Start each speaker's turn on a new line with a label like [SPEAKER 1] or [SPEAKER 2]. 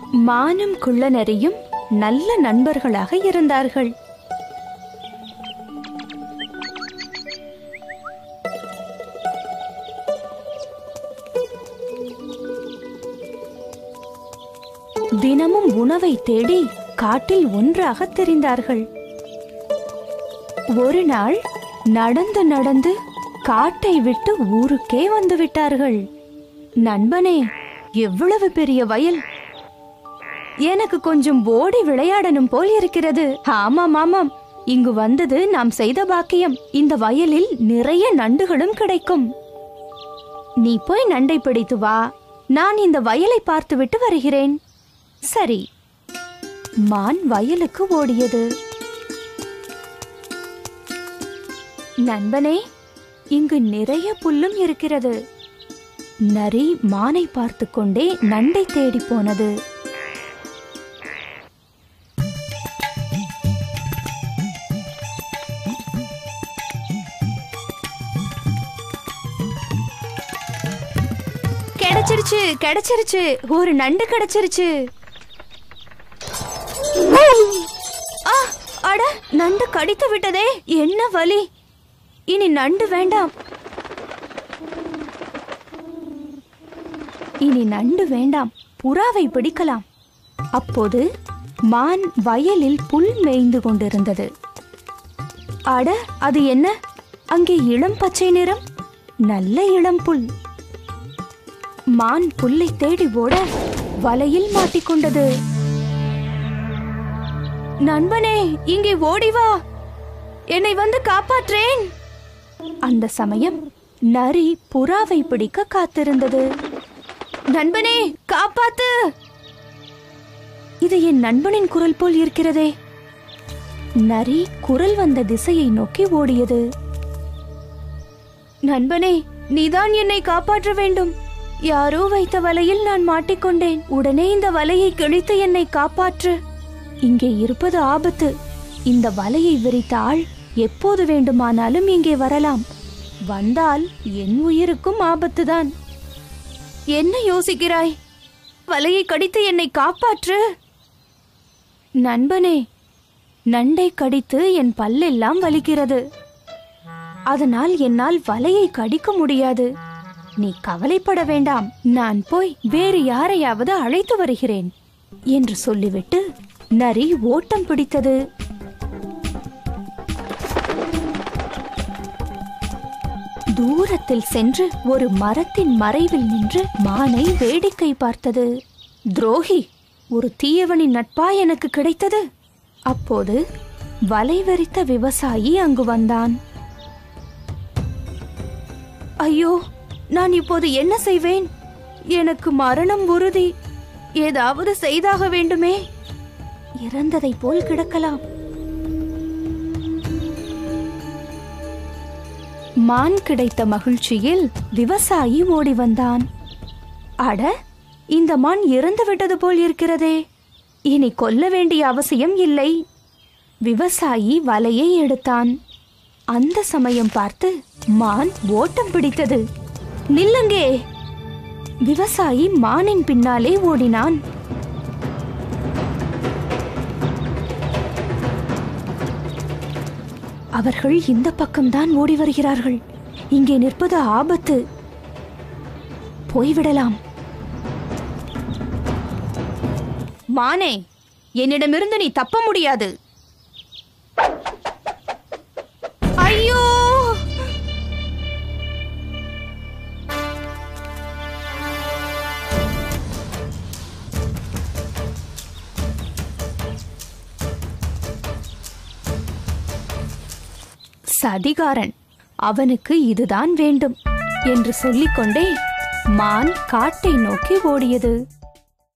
[SPEAKER 1] மானும் குள்ளநரியும் நல்ல நண்பர்களாக இருந்தார்கள் தினமும் உணவை தேடி காட்டில் ஒன்றாக தெரிந்தார்கள் ஒரு நாள் நடந்து நடந்து காட்டை விட்டு ஊருக்கே வந்து விட்டார்கள் நண்பனே எவ்வளவு பெரிய வயல் எனக்கு கொஞ்சம் ஓடி விளையாடணும் போல் இருக்கிறது ஆமாம் ஆமாம் இங்கு வந்தது நாம் செய்த பாக்கியம் இந்த வயலில் நிறைய நண்டுகளும் கிடைக்கும் நீ போய் நண்டை பிடித்து வா நான் இந்த வயலை பார்த்துவிட்டு வருகிறேன் சரி மான் வயலுக்கு ஓடியது நண்பனே இங்கு நிறைய புல்லும் இருக்கிறது நரி மானை பார்த்து கொண்டே நண்டை தேடி போனது கிடைச்சிருச்சு கிடைச்சிருச்சு ஒரு நண்டு கிடைச்சிருச்சு ஆ, அட நண்டு கடித்து விட்டதே என்ன வலி இனி நண்டு வேண்டாம் இனி நண்டு வேண்டாம் புறாவை பிடிக்கலாம் அப்போது மான் வயலில் புல் மேய்ந்து கொண்டிருந்தது அட அது என்ன அங்கே இளம் பச்சை நிறம் நல்ல இளம் புல் மான் புல்லை தேடி ஓட வலையில் மாட்டிக்கொண்டது நண்பனே இங்கே ஓடி வா என்னை வந்து காப்பாற்றேன் அந்த சமயம் நரி புறாவை பிடிக்க காத்திருந்தது நண்பனே காப்பாத்து இது என் நண்பனின் குரல் போல் இருக்கிறதே நரி குரல் வந்த திசையை நோக்கி ஓடியது நண்பனே நீதான் என்னை காப்பாற்ற வேண்டும் யாரோ வைத்த வலையில் நான் மாட்டிக்கொண்டேன் உடனே இந்த வலையை கிழித்து என்னை காப்பாற்று இங்கே இருப்பது ஆபத்து இந்த வலையை விரித்த ஆள் எப்போது வேண்டுமானாலும் இங்கே வரலாம் வந்தால் என் உயிருக்கும் ஆபத்துதான் என்ன யோசிக்கிறாய் வலையை கடித்து என்னை காப்பாற்று நண்பனே நண்டை கடித்து என் பல்லெல்லாம் வலிக்கிறது அதனால் என்னால் வலையை கடிக்க முடியாது நீ கவலைப்பட வேண்டாம் நான் போய் வேறு யாரையாவது அழைத்து வருகிறேன் என்று சொல்லிவிட்டு நரி ஓட்டம் பிடித்தது தூரத்தில் சென்று ஒரு மரத்தின் மறைவில் நின்று மானை வேடிக்கை பார்த்தது துரோகி ஒரு தீயவனின் நட்பா எனக்கு கிடைத்தது அப்போது வலை வரித்த விவசாயி அங்கு வந்தான் ஐயோ நான் இப்போது என்ன செய்வேன் எனக்கு மரணம் உறுதி ஏதாவது செய்தாக வேண்டுமே இறந்ததைப் போல் கிடக்கலாம் மான் கிடைத்த மகிழ்ச்சியில் விவசாயி ஓடி வந்தான் அட இந்த மான் இறந்து விட்டது போல் இருக்கிறதே இனி கொல்ல வேண்டிய அவசியம் இல்லை விவசாயி வலையை எடுத்தான் அந்த சமயம் பார்த்து மான் ஓட்டம் பிடித்தது நில்லுங்கே விவசாயி மானின் பின்னாலே ஓடினான் அவர்கள் இந்த பக்கம்தான் ஓடி வருகிறார்கள் இங்கே நிற்பது ஆபத்து போய்விடலாம் மானே என்னிடமிருந்து நீ தப்ப முடியாது ஐயோ சதிகாரன் அவனுக்கு இதுதான் வேண்டும் என்று சொல்லிக்கொண்டே மான் காட்டை நோக்கி ஓடியது